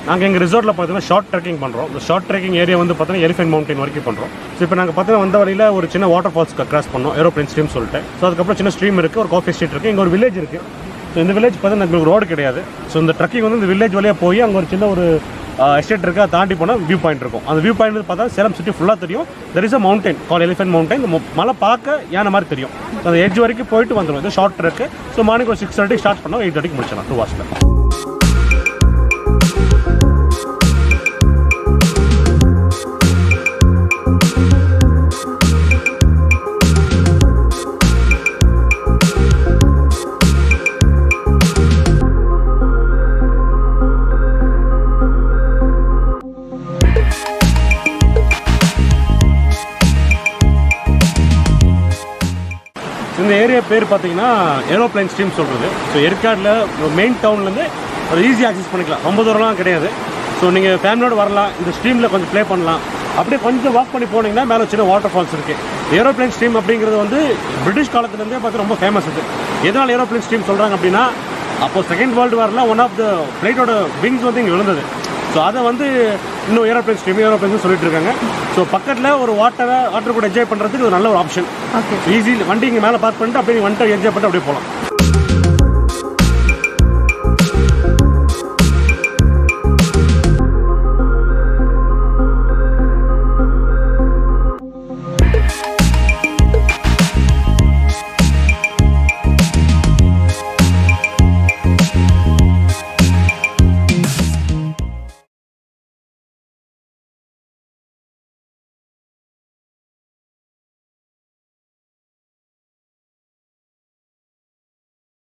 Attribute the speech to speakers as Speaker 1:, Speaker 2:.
Speaker 1: நாங்கள் எங்கள் ரிசார்ட்டில் பார்த்தீங்கன்னா ஷார்ட் ட்ரெக்கிங் பண்ணுறோம் இந்த ஷார்ட் ட்ரெக்கிங் ஏரியா வந்து பார்த்தீங்கன்னா எலிஃபென்ட் மவுண்டன் வரைக்கும் பண்ணுறோம் ஸோ இப்போ நாங்கள் பார்த்தீங்கன்னா வந்த வழியில் ஒரு சின்ன வாட்டர் ஃபால்ஸ் கிராஸ் பண்ணோம் ஏரோப்ளேன் ஸ்ட்ரீம் சொல்லிட்டு ஸோ அதுக்கப்புறம் சின்ன ஸ்ட்ரீம் இருக்குது ஒரு காஃபி ஸ்ட்ரீட் இருக்குது இங்கே ஒரு வில்லேஜ் இருக்குது ஸோ இந்த வில்லேஜ் பார்த்தீங்கன்னா எங்களுக்கு ரோடு கிடையாது ஸோ இந்த ட்ரக்கிங் வந்து இந்த வில்லேஜ் வழியாக போய் அங்கே ஒரு சின்ன ஒரு எஸ்டேட் இருக்கு அதை தாண்டி போனால் வியூ பாயிண்ட் இருக்கும் அந்த வியூ பாயிண்ட் வந்து பார்த்தா சேலம் சிட்டி ஃபுல்லாக தெரியும் there is a mountain call elephant mountain இந்த மொ- மலை பார்க்க யானை மாதிரி தெரியும் So, அந்த எட்ஜ் வரைக்கும் போயிட்டு வந்துடும் இது ஷார்ட் ட்ரெக்கு ஸோ மார்னிங் ஒரு சிக்ஸ் தேர்ட்டி ஸ்டார்ட் பண்ணோம் எயிட் தேர்ட்டிக்கு முடிச்சிடலாம் டூ ஹவர்ஸில் இந்த ஏரியா பேர் பார்த்தீங்கன்னா ஏரோப்ளைன் ஸ்ட்ரீம் சொல்கிறது ஸோ ஏற்காடில் மெயின் டவுன்லேருந்து ஒரு ஈஸி ஆக்சஸ் பண்ணிக்கலாம் ரொம்ப தூரம்லாம் கிடையாது ஸோ நீங்கள் ஃபேமிலியோட வரலாம் இந்த ஸ்ட்ரீமில் கொஞ்சம் ப்ளே பண்ணலாம் அப்படியே கொஞ்சம் வாக் பண்ணி போனீங்கன்னா மேலே சின்ன வாட்டர் ஃபால்ஸ் இருக்குது ஏரோப்ளைன் ஸ்ட்ரீம் அப்படிங்கிறது வந்து பிரிட்டிஷ் காலத்துலேருந்தே பார்த்து ரொம்ப ஃபேமஸ் இது எதனால் ஏரோப்ளைன் ஸ்ட்ரீம் சொல்கிறாங்க அப்படின்னா அப்போ செகண்ட் வேர்ல்டு வாரில் ஒன் ஆஃப் த ஃப்ளைட்டோட விங்ஸ் வந்து இங்கே விழுந்தது ஸோ அதை வந்து இன்னும் ஏரோப்ளைன் ஸ்ட்ரீம் ஏரோப்ளைன் சொல்லிட்டு இருக்காங்க ஸோ பக்கத்தில் ஒரு வாட்டரை வாட்டர் கூட என்ஜாய் பண்ணுறதுக்கு ஒரு நல்ல ஒரு ஆப்ஷன்
Speaker 2: ஓகே
Speaker 1: ஈஸி வண்டி இங்கே மேலே பார்க் பண்ணிட்டு அப்படியே வந்துட்டு என்ஜாய் பண்ணிட்டு அப்படியே போகலாம்